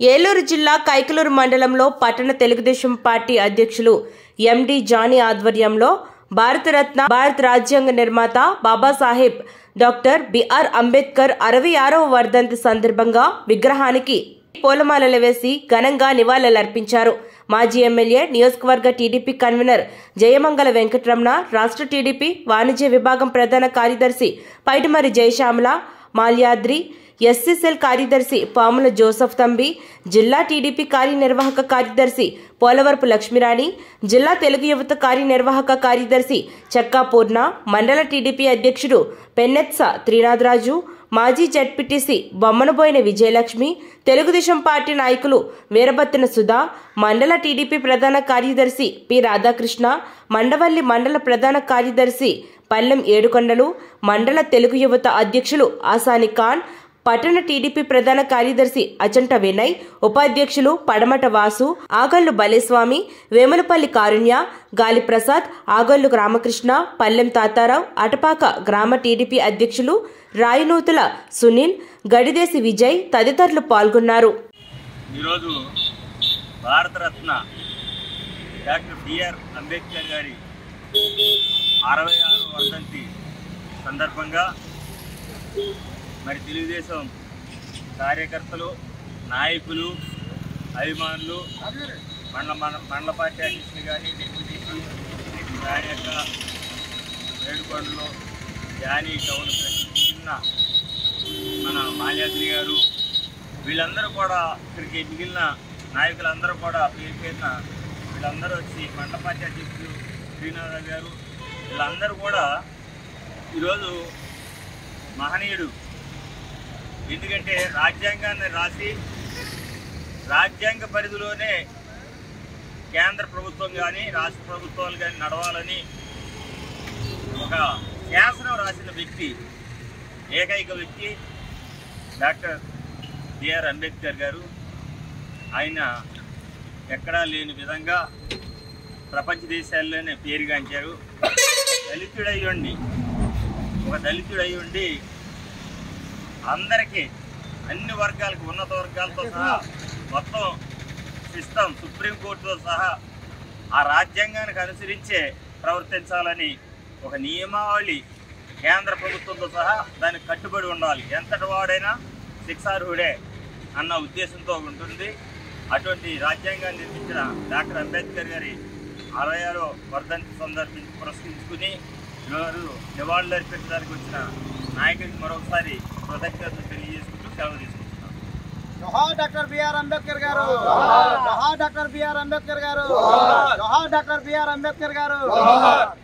ఏలూరు జిల్లా కైకలూరు మండలంలో పట్టణ తెలుగుదేశం పార్టీ అధ్యక్షులు ఎండి జానీ ఆధ్వర్యంలో భారతరత్న భారత రాజ్యాంగ నిర్మాత బాబాసాహెబ్ డాక్టర్ బిఆర్ అంబేద్కర్ అరవై ఆరవ వర్ధంతి సందర్భంగా విగ్రహానికి పూలమాలలు వేసి ఘనంగా నివాళులర్పించారు మాజీ ఎమ్మెల్యే నియోజకవర్గ టీడీపీ కన్వీనర్ జయమంగళ వెంకటరమణ రాష్ట్ర టీడీపీ వాణిజ్య విభాగం ప్రధాన కార్యదర్శి పైటిమరి జయశ్యామల మాల్యాద్రి ఎస్సీసెల్ కార్యదర్శి పాముల జోసఫ్ తంబి జిల్లా టీడీపీ కార్యనిర్వాహక కార్యదర్శి పోలవరపు లక్ష్మీరాణి జిల్లా తెలుగు యువత కార్యనిర్వాహక కార్యదర్శి చెక్కా పూర్ణ మండల టీడీపీ అధ్యక్షుడు పెన్నెత్స త్రినాథరాజు మాజీ జడ్పీటీసీ బొమ్మనబోయిన విజయలక్ష్మి తెలుగుదేశం పార్టీ నాయకులు వీరబత్తిన సుధా మండల టీడీపీ ప్రధాన కార్యదర్శి పి రాధాకృష్ణ మండవల్లి మండల ప్రధాన కార్యదర్శి పల్లెం ఏడుకొండలు మండల తెలుగు యువత అధ్యక్షులు ఆసాని ఖాన్ పట్టణ టీడీపీ ప్రధాన కార్యదర్శి అజంట వినయ్ ఉపాధ్యక్షులు పడమట వాసు ఆగల్లు బలేస్వామి వేములపల్లి కారుణ్య గాలి ప్రసాద్ ఆగల్లు రామకృష్ణ పల్లెం తాతారావు అటపాక గ్రామ టీడీపీ అధ్యక్షులు రాయనూతుల సునీల్ గడిదేసి విజయ్ తదితరులు పాల్గొన్నారు ఈరోజు భారతరత్న డాక్టర్ బిఆర్ అంబేద్కర్ గారి అరవై ఆరు వర్ధంతి సందర్భంగా మరి తెలుగుదేశం కార్యకర్తలు నాయకులు అభిమానులు మండల మండల మండల పార్టీ అధ్యక్షులు కానీ డిప్యూటీసీ నాయక ఏడుకొండలు జానీ టౌన్ ప్రెసిడెంట్ చిన్న మన మాల్యాద్రి గారు వీళ్ళందరూ కూడా ఇక్కడికి మిగిలిన నాయకులందరూ కూడా పేరు పేరున వీళ్ళందరూ వచ్చి మండల పార్టీ అధ్యక్షులు శ్రీనాథ్ గారు వీళ్ళందరూ కూడా ఈరోజు మహనీయుడు ఎందుకంటే రాజ్యాంగాన్ని రాసి రాజ్యాంగ పరిధిలోనే కేంద్ర ప్రభుత్వం కానీ రాష్ట్ర ప్రభుత్వాలు కానీ నడవాలని ఒక శాసనం రాసిన వ్యక్తి ఏకైక వ్యక్తి డాక్టర్ బిఆర్ అంబేద్కర్ గారు ఆయన ఎక్కడా లేని విధంగా ప్రపంచ దేశాల్లోనే పేరుగాంచారు దళితుడై ఉండి ఒక దళితుడై ఉండి అందరికీ అన్ని వర్గాలకు ఉన్నత వర్గాలతో సహా మొత్తం సిస్టమ్ సుప్రీంకోర్టుతో సహా ఆ రాజ్యాంగానికి అనుసరించే ప్రవర్తించాలని ఒక నియమావళి కేంద్ర ప్రభుత్వంతో సహా దానికి కట్టుబడి ఉండాలి ఎంతటి వాడైనా శిక్షార్హుడే అన్న ఉద్దేశంతో ఉంటుంది అటువంటి రాజ్యాంగాన్ని నిర్మించిన డాక్టర్ అంబేద్కర్ గారి అరవై ఆరో వర్ధంతి సందర్భించి పురస్కరించుకుని వారు నివాళులు అర్పించడానికి వచ్చిన నాయకుడికి మరొకసారి కృతజ్ఞతలు తెలియజేసుకుంటూ సెలవు తీసుకుంటున్నాను జోహార్ డాక్టర్ బిఆర్ అంబేద్కర్ గారు జోహార్ డాక్టర్ బిఆర్ అంబేద్కర్ గారు జోహార్ డాక్టర్ బిఆర్ అంబేద్కర్ గారు